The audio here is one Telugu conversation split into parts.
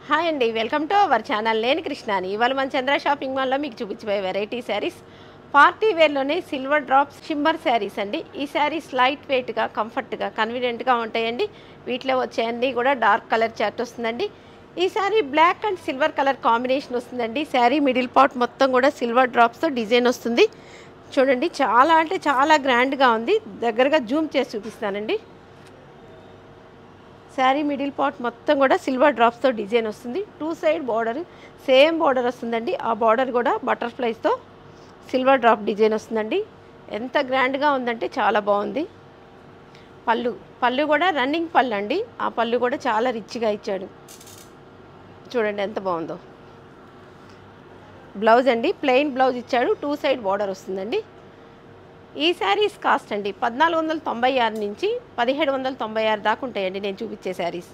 హాయ్ అండి వెల్కమ్ టు అవర్ ఛానల్ నేను కృష్ణాని ఇవాళ మన చంద్ర షాపింగ్ మాల్లో మీకు చూపించబోయే వెరైటీ శారీస్ పార్టీ వేర్లోనే సిల్వర్ డ్రాప్స్ షిమ్మర్ శారీస్ అండి ఈ శారీస్ లైట్ వెయిట్గా కంఫర్ట్గా కన్వీనియంట్గా ఉంటాయండి వీటిలో వచ్చేయన్నీ కూడా డార్క్ కలర్ చార్ట్ వస్తుందండి ఈ sari black and silver colour combination వస్తుందండి శారీ మిడిల్ పార్ట్ మొత్తం కూడా సిల్వర్ డ్రాప్స్తో డిజైన్ వస్తుంది చూడండి చాలా అంటే చాలా గ్రాండ్గా ఉంది దగ్గరగా జూమ్ చేసి చూపిస్తానండి శారీ మిడిల్ పార్ట్ మొత్తం కూడా సిల్వర్ డ్రాప్స్తో డిజైన్ వస్తుంది two side border same border వస్తుందండి ఆ బార్డర్ కూడా బటర్ఫ్లైస్తో సిల్వర్ డ్రాప్ డిజైన్ వస్తుందండి ఎంత గ్రాండ్గా ఉందంటే చాలా బాగుంది పళ్ళు పళ్ళు కూడా రన్నింగ్ పళ్ళు అండి ఆ పళ్ళు కూడా చాలా రిచ్గా ఇచ్చాడు చూడండి ఎంత బాగుందో బ్లౌజ్ అండి ప్లెయిన్ బ్లౌజ్ ఇచ్చాడు టూ సైడ్ బార్డర్ వస్తుందండి ఈ శారీస్ కాస్ట్ అండి పద్నాలుగు వందల తొంభై ఆరు నుంచి పదిహేడు వందల తొంభై ఆరు దాకా ఉంటాయండి నేను చూపించే శారీస్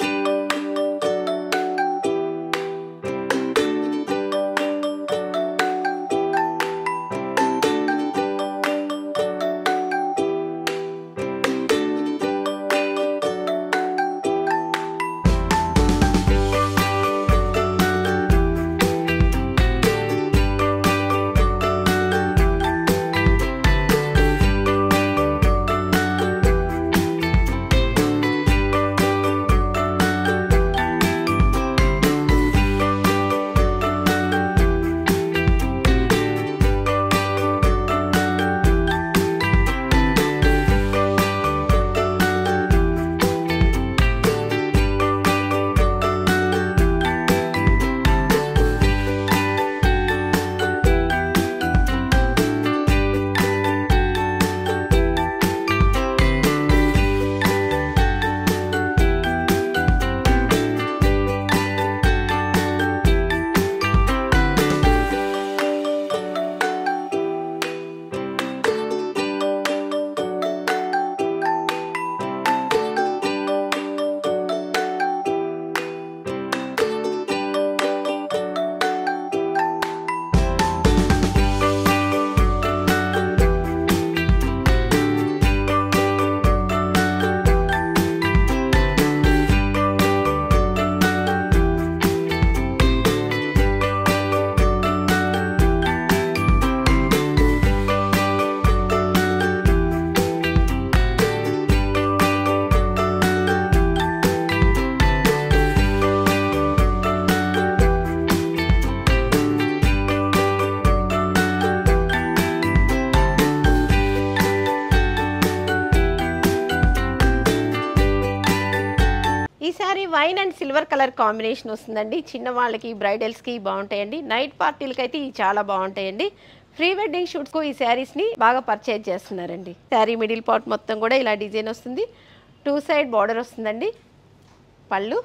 ఈ sari wine and silver colour combination వస్తుందండి చిన్న వాళ్ళకి బ్రైడల్స్కి బాగుంటాయండి నైట్ పార్టీలకి అయితే ఇవి చాలా బాగుంటాయండి ప్రీ వెడ్డింగ్ షూట్స్కు ఈ శారీస్ని బాగా పర్చేజ్ చేస్తున్నారండి శారీ మిడిల్ పార్ట్ మొత్తం కూడా ఇలా డిజైన్ వస్తుంది టూ సైడ్ బార్డర్ వస్తుందండి పళ్ళు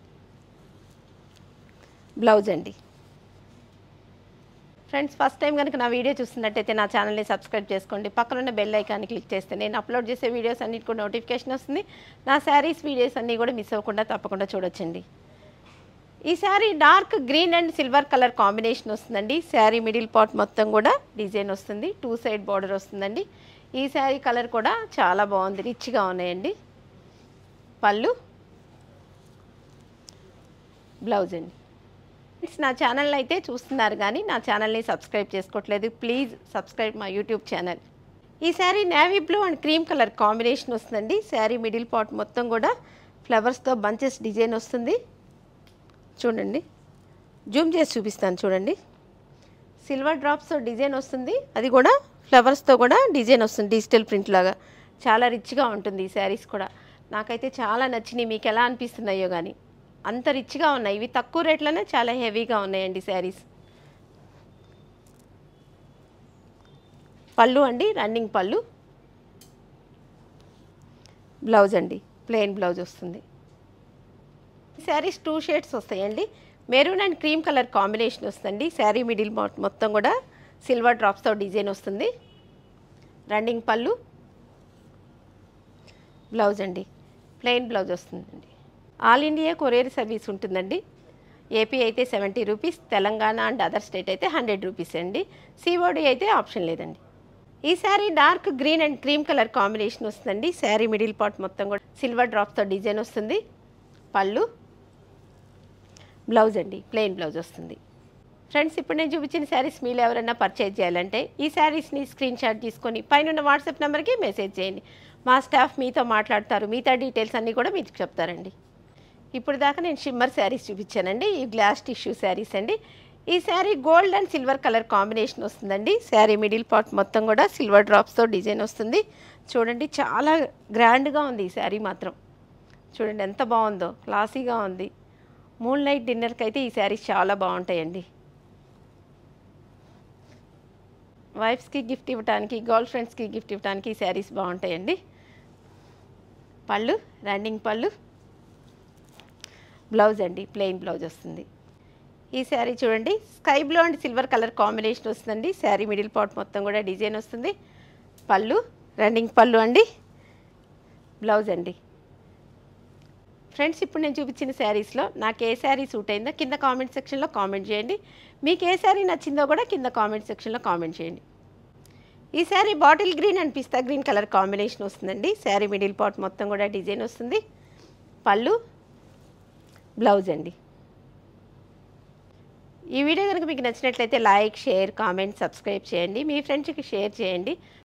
బ్లౌజ్ అండి ఫ్రెండ్స్ ఫస్ట్ టైం కనుక నా వీడియో చూస్తున్నట్టయితే నా ఛానల్ని సబ్స్క్రైబ్ చేసుకోండి పక్కన ఉన్న బెల్ ఐకాన్ని క్లిక్ చేస్తే నేను అప్లోడ్ చేసే వీడియోస్ అన్నిటి కూడా నోటిఫికేషన్ వస్తుంది నా శారీస్ వీడియోస్ అన్నీ కూడా మిస్ అవ్వకుండా తప్పకుండా చూడొచ్చండి ఈ sari dark green and silver colour combination వస్తుందండి శారీ మిడిల్ పార్ట్ మొత్తం కూడా డిజైన్ వస్తుంది టూ సైడ్ బార్డర్ వస్తుందండి ఈ శారీ కలర్ కూడా చాలా బాగుంది రిచ్గా ఉన్నాయండి పళ్ళు బ్లౌజ్ అండి ఫ్రెండ్స్ నా ఛానల్ అయితే చూస్తున్నారు కానీ నా ఛానల్ని సబ్స్క్రైబ్ చేసుకోవట్లేదు ప్లీజ్ సబ్స్క్రైబ్ మా యూట్యూబ్ ఛానల్ ఈ sari navy blue and cream colour combination వస్తుందండి శారీ మిడిల్ పార్ట్ మొత్తం కూడా ఫ్లవర్స్తో బంచెస్ డిజైన్ వస్తుంది చూడండి జూమ్ చేసి చూపిస్తాను చూడండి సిల్వర్ డ్రాప్స్తో డిజైన్ వస్తుంది అది కూడా ఫ్లవర్స్తో కూడా డిజైన్ వస్తుంది డిజిటల్ ప్రింట్ లాగా చాలా రిచ్గా ఉంటుంది ఈ శారీస్ కూడా నాకైతే చాలా నచ్చినాయి మీకు ఎలా అనిపిస్తున్నాయో కానీ అంత రిచ్గా ఉన్నాయి ఇవి తక్కువ రేట్లోనే చాలా హెవీగా ఉన్నాయండి శారీస్ పళ్ళు అండి రన్నింగ్ పళ్ళు బ్లౌజ్ అండి ప్లెయిన్ బ్లౌజ్ వస్తుంది శారీస్ టూ షేడ్స్ వస్తాయండి maroon and cream colour combination వస్తుంది శారీ మిడిల్ మొత్తం కూడా సిల్వర్ డ్రాప్స్తో డిజైన్ వస్తుంది రన్నింగ్ పళ్ళు బ్లౌజ్ అండి ప్లెయిన్ బ్లౌజ్ వస్తుందండి ఆల్ ఇండియా కొరియర్ సర్వీస్ ఉంటుందండి ఏపీ అయితే seventy rupees Telangana and other state అయితే హండ్రెడ్ రూపీస్ అండి సిఓడి అయితే ఆప్షన్ లేదండి ఈ sari dark green and cream colour combination వస్తుందండి శారీ మిడిల్ పార్ట్ మొత్తం కూడా సిల్వర్ డ్రాప్స్తో డిజైన్ వస్తుంది పళ్ళు బ్లౌజ్ అండి ప్లెయిన్ బ్లౌజ్ వస్తుంది ఫ్రెండ్స్ ఇప్పుడు నేను చూపించిన శారీస్ మీరు ఎవరైనా పర్చేజ్ చేయాలంటే ఈ శారీస్ని స్క్రీన్ షాట్ తీసుకొని పైన ఉన్న వాట్సాప్ నెంబర్కి మెసేజ్ చేయండి మా స్టాఫ్ మీతో మాట్లాడతారు మిగతా డీటెయిల్స్ అన్నీ కూడా మీకు చెప్తారండి ఇప్పుడు దాకా నేను షిమ్మర్ శారీస్ చూపించానండి ఈ గ్లాస్ టిష్యూ శారీస్ అండి ఈ sari gold and silver colour combination వస్తుందండి శారీ మిడిల్ పార్ట్ మొత్తం కూడా సిల్వర్ డ్రాప్స్తో డిజైన్ వస్తుంది చూడండి చాలా గ్రాండ్గా ఉంది ఈ శారీ మాత్రం చూడండి ఎంత బాగుందో క్లాసీగా ఉంది మూన్ లైట్ డిన్నర్కి అయితే ఈ శారీస్ చాలా బాగుంటాయండి వైఫ్స్కి గిఫ్ట్ ఇవ్వడానికి గర్ల్ ఫ్రెండ్స్కి గిఫ్ట్ ఇవ్వడానికి ఈ శారీస్ బాగుంటాయండి పళ్ళు రన్నింగ్ పళ్ళు బ్లౌజ్ అండి ప్లెయిన్ బ్లౌజ్ వస్తుంది ఈ శారీ చూడండి sky blue and silver colour combination వస్తుందండి శారీ మిడిల్ పార్ట్ మొత్తం కూడా డిజైన్ వస్తుంది పళ్ళు రన్నింగ్ పళ్ళు అండి బ్లౌజ్ అండి ఫ్రెండ్స్ ఇప్పుడు నేను చూపించిన శారీస్లో నాకు ఏ శారీ సూట్ అయిందో కింద కామెంట్ సెక్షన్లో కామెంట్ చేయండి మీకు ఏ శారీ నచ్చిందో కూడా కింద కామెంట్ సెక్షన్లో కామెంట్ చేయండి ఈ sari bottle green and pista green colour combination వస్తుందండి శారీ మిడిల్ పార్ట్ మొత్తం కూడా డిజైన్ వస్తుంది పళ్ళు బ్లౌజ్ అండి ఈ వీడియో కనుక మీకు నచ్చినట్లయితే లైక్ షేర్ కామెంట్ సబ్స్క్రైబ్ చేయండి మీ ఫ్రెండ్స్కి షేర్ చేయండి